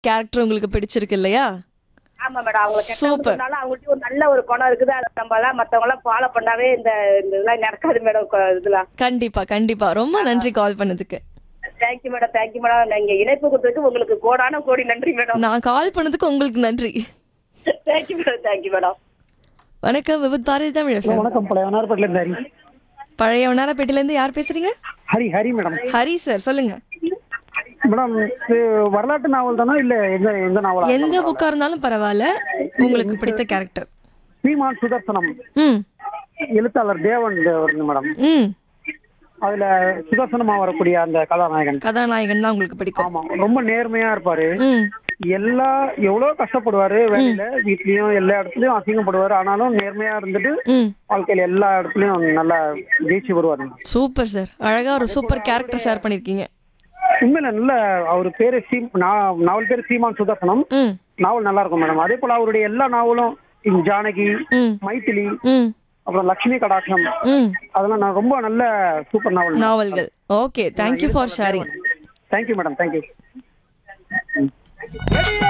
Character உங்களுக்கு பிடிச்சிருக்கு இல்லையா ஆமா மேடம் அவங்க Super. கெட்டவங்கனால அவங்கள்ட்ட ஒரு நல்ல ஒரு குணம் இருக்குது அதை நம்ம எல்லாம் மத்தவங்க எல்லாம் ஃபாலோ பண்ணாவே இந்த இந்த இதெல்லாம் நடக்காது மேடம் இதெல்லாம் கண்டிப்பா கண்டிப்பா ரொம்ப நன்றி கால் பண்ணதுக்கு தேங்க்யூ மேடம் தேங்க்யூ மேடம் நீங்க இணைப்பு கொடுத்ததுக்கு உங்களுக்கு கோடான கோடி நன்றி மேடம் நான் கால் பண்ணதுக்கு உங்களுக்கு நன்றி தேங்க்யூ மேடம் தேங்க்யூ மேடம் வணக்கம் விபத் பாரதி தமிழ் FM. வணக்கம் பழைய வனார்பேட்டில இருந்து ஹரி பழைய வண்ணாரப்பேட்டையில இருந்து யார் பேசுறீங்க ஹரி ஹரி மேடம் ஹரி சார் சொல்லுங்க மேடம் இது வரலாற்று நாவல் தானா இல்ல எந்த எந்த நாவலா எந்த புக்கா இருந்தாலும் பரவாயில்ல உங்களுக்கு பிடித்த கேரக்டர் ஸ்ரீமான் சுதர்சனம் ம் எழுத்தாளர் தேவன் வருது மேடம் ம் அதுல சுதர்சனமா வரக்கூடிய அந்த கதாநாயகன் கதாநாயகன் தான் உங்களுக்கு பிடிக்கும் ஆமா ரொம்ப நேர்மையா இருப்பாரு ம் எல்லா எவ்வளவு கஷ்டப்படுவாரு வேலையில வீட்லயும் எல்லா இடத்துலயும் அசிங்கப்படுவாரு ஆனாலும் நேர்மையா இருந்துட்டு ம் வாழ்க்கையில எல்லா இடத்துலயும் நல்லா ஜெயிச்சு வருவாரு சூப்பர் சார் அழகா ஒரு சூப்பர் கேரக்டர் ஷேர் பண்ணிருக்கீங்க உண்மையில நல்ல அவர் பேரு சீ நா- நாவல் பேரு சீமான் சுதர்சனம் ம் நாவல் நல்லா இருக்கும் மேடம் அதே போல அவருடைய எல்லா நாவலும் இந்த ஜானகி ம் மைத்திலி ம் அப்புறம் லட்சுமி கடாட்சம் ம் அதெல்லாம் நான் ரொம்ப நல்ல சூப்பர் நாவல் நாவல்கள் okay thank you for sharing thank you madam thank you